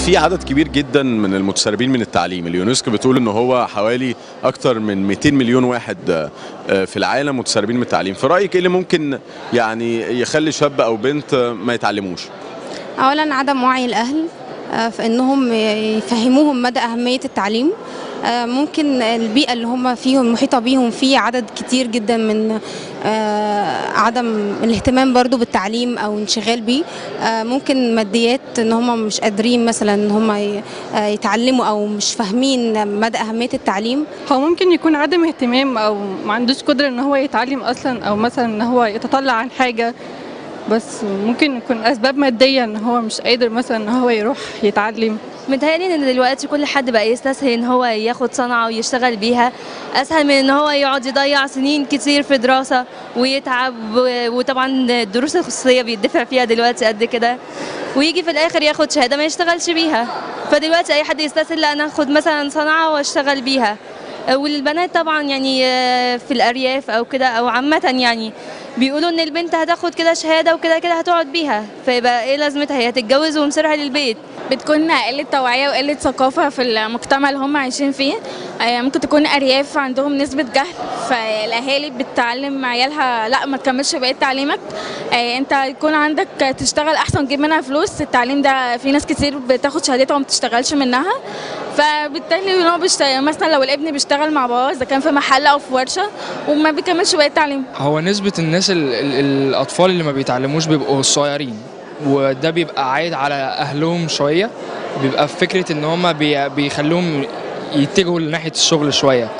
في عدد كبير جدا من المتسربين من التعليم اليونسكو بتقول ان هو حوالي اكتر من 200 مليون واحد آه، في العالم متسربين من التعليم في رايك ايه اللي ممكن يعني يخلي شاب او بنت ما يتعلموش اولا عدم وعي الاهل آه، في انهم يفهموهم مدى اهميه التعليم آه، ممكن البيئه اللي هم فيهم محيطه بيهم في عدد كتير جدا من آه، عدم الاهتمام برضو بالتعليم او انشغال بيه آه، ممكن ماديات ان هم مش قادرين مثلا ان هم ي- آه، يتعلموا او مش فاهمين مدى اهميه التعليم هو ممكن يكون عدم اهتمام او ما عندوش قدرة ان هو يتعلم اصلا او مثلا ان هو يتطلع عن حاجة بس ممكن يكون اسباب مادية ان هو مش قادر مثلا ان هو يروح يتعلم متهيألي ان دلوقتي كل حد بقى يستسهل ان هو ياخد صنعة ويشتغل بيها اسهل من ان هو يقعد يضيع سنين كتير في دراسة ويتعب و- وطبعا الدروس الخصوصية بيدفع فيها دلوقتي قد كده ويجي في الاخر ياخد شهادة ما يشتغلش بيها فدلوقتي اي حد يستسهل لا انا اخد مثلا صنعة واشتغل بيها وللبنات طبعا يعني آه، في الارياف او كده او عامة يعني بيقولوا ان البنت هتاخد كده شهادة وكده كده هتقعد بيها فيبقى ايه لازمتها هي هتتجوز ومصيرها للبيت بتكون قلة توعية وقلة ثقافة في المجتمع اللي هم عايشين فيه آه، ممكن تكون أرياف عندهم نسبة جهل فالأهالي بتعلم عيالها لا ما تكملش بقية تعليمك آه، أنت يكون عندك تشتغل أحسن تجيب منها فلوس التعليم ده في ناس كتير بتاخد شهادتها وما بتشتغلش منها فبالتالي إن هو بيشتغل مثلا لو الابن بيشتغل مع باباه إذا كان في محل أو في ورشة وما بيكملش بقية تعليم هو نسبة الناس ال ال الأطفال اللي ما بيتعلموش بيبقوا صغيرين وده بيبقى عايد على أهلهم شوية بيبقى في فكرة إن هما بي بيخلوهم يتجهوا لناحية الشغل شوية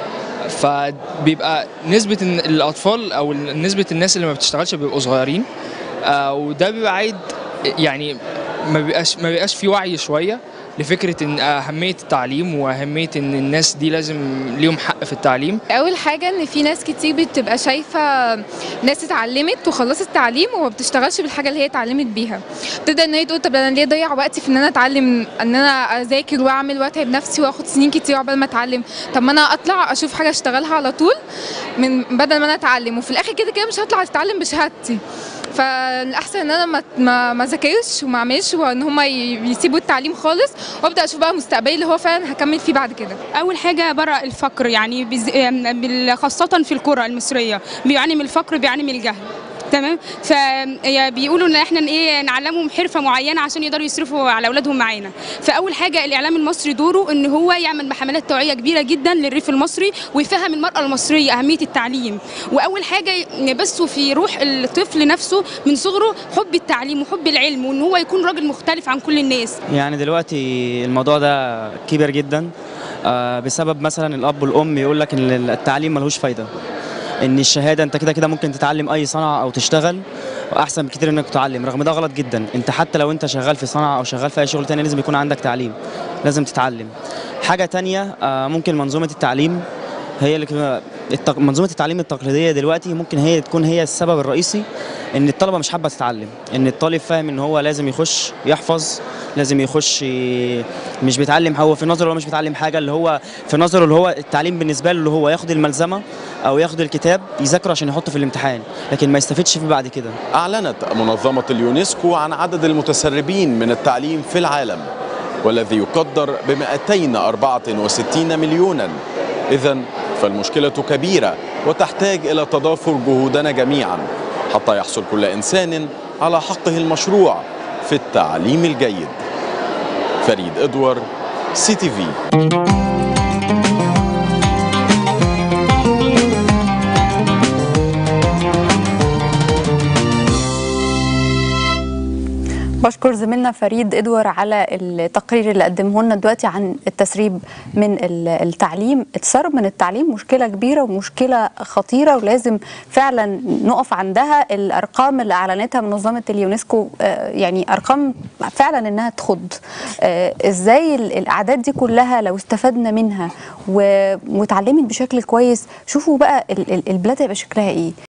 فبيبقى نسبة إن الأطفال أو نسبة الناس اللي ما بتشتغلش بيبقوا صغيرين آه، وده بيبقى عايد يعني ما بيبقاش ما بيبقاش في وعي شوية لفكرة إن أهمية التعليم وأهمية إن الناس دي لازم ليهم حق في التعليم اول حاجه ان في ناس كتير بتبقى شايفه ناس اتعلمت وخلصت تعليم وما بتشتغلش بالحاجه اللي هي اتعلمت بيها تبدا ان هي تقول طب انا ليه اضيع وقتي في ان انا اتعلم ان انا اذاكر واعمل واتعب نفسي واخد سنين كتير عقبال ما اتعلم طب ما انا اطلع اشوف حاجه اشتغلها على طول من بدل ما انا اتعلم وفي الاخر كده كده مش هطلع اتعلم بشهادتي فالاحسن ان انا ما ما ما ذاكرش وما اعملش وان هم يسيبوا التعليم خالص وابدا اشوف بقى مستقبلي اللي هو فعلا هكمل فيه بعد كده اول حاجه بره الفقر يعني بز... بال- خاصه في القرى المصريه بيعاني من الفقر بيعاني من الجهل تمام فبيقولوا ان احنا ايه نعلمهم حرفه معينه عشان يقدروا يصرفوا على اولادهم معانا فاول حاجه الاعلام المصري دوره ان هو يعمل حملات توعيه كبيره جدا للريف المصري ويفهم المراه المصريه اهميه التعليم واول حاجه يبثوا في روح الطفل نفسه من صغره حب التعليم وحب العلم وان هو يكون راجل مختلف عن كل الناس يعني دلوقتي الموضوع ده كبير جدا آه، بسبب مثلا الاب والام يقول لك ان التعليم ملهوش فايده ان الشهاده انت كده كده ممكن تتعلم اي صنعه او تشتغل واحسن بكتير انك تتعلم رغم ده غلط جدا انت حتى لو انت شغال في صنعه او شغال في اي شغل تاني لازم يكون عندك تعليم لازم تتعلم حاجه تانية آه، ممكن منظومه التعليم هي اللي كده- التق- منظومه التعليم التقليديه دلوقتي ممكن هي تكون هي السبب الرئيسي ان الطلبه مش حابه تتعلم ان الطالب فاهم ان هو لازم يخش يحفظ لازم يخش ي- مش بيتعلم هو في نظره هو مش بيتعلم حاجه اللي هو في نظره اللي هو التعليم بالنسبه له اللي هو ياخد الملزمه او ياخد الكتاب يذاكره عشان يحطه في الامتحان لكن ما يستفدش فيه بعد كده أعلنت منظمة اليونسكو عن عدد المتسربين من التعليم في العالم والذي يقدر ب 264 مليونا إذا فالمشكلة كبيرة وتحتاج إلى تضافر جهودنا جميعا حتى يحصل كل إنسان على حقه المشروع في التعليم الجيد فريد إدوار سي تي في بشكر زميلنا فريد ادوار على التقرير اللي قدمه لنا دلوقتي عن التسريب من ال- التعليم التسرب من التعليم مشكله كبيره ومشكله خطيره ولازم فعلا نقف عندها الارقام اللي اعلنتها منظمه اليونسكو آه، يعني ارقام فعلا انها تخض آه، ازاي ال- الاعداد دي كلها لو استفدنا منها و- واتعلمت بشكل كويس شوفوا بقى ال- ال- البلاد هيبقى شكلها ايه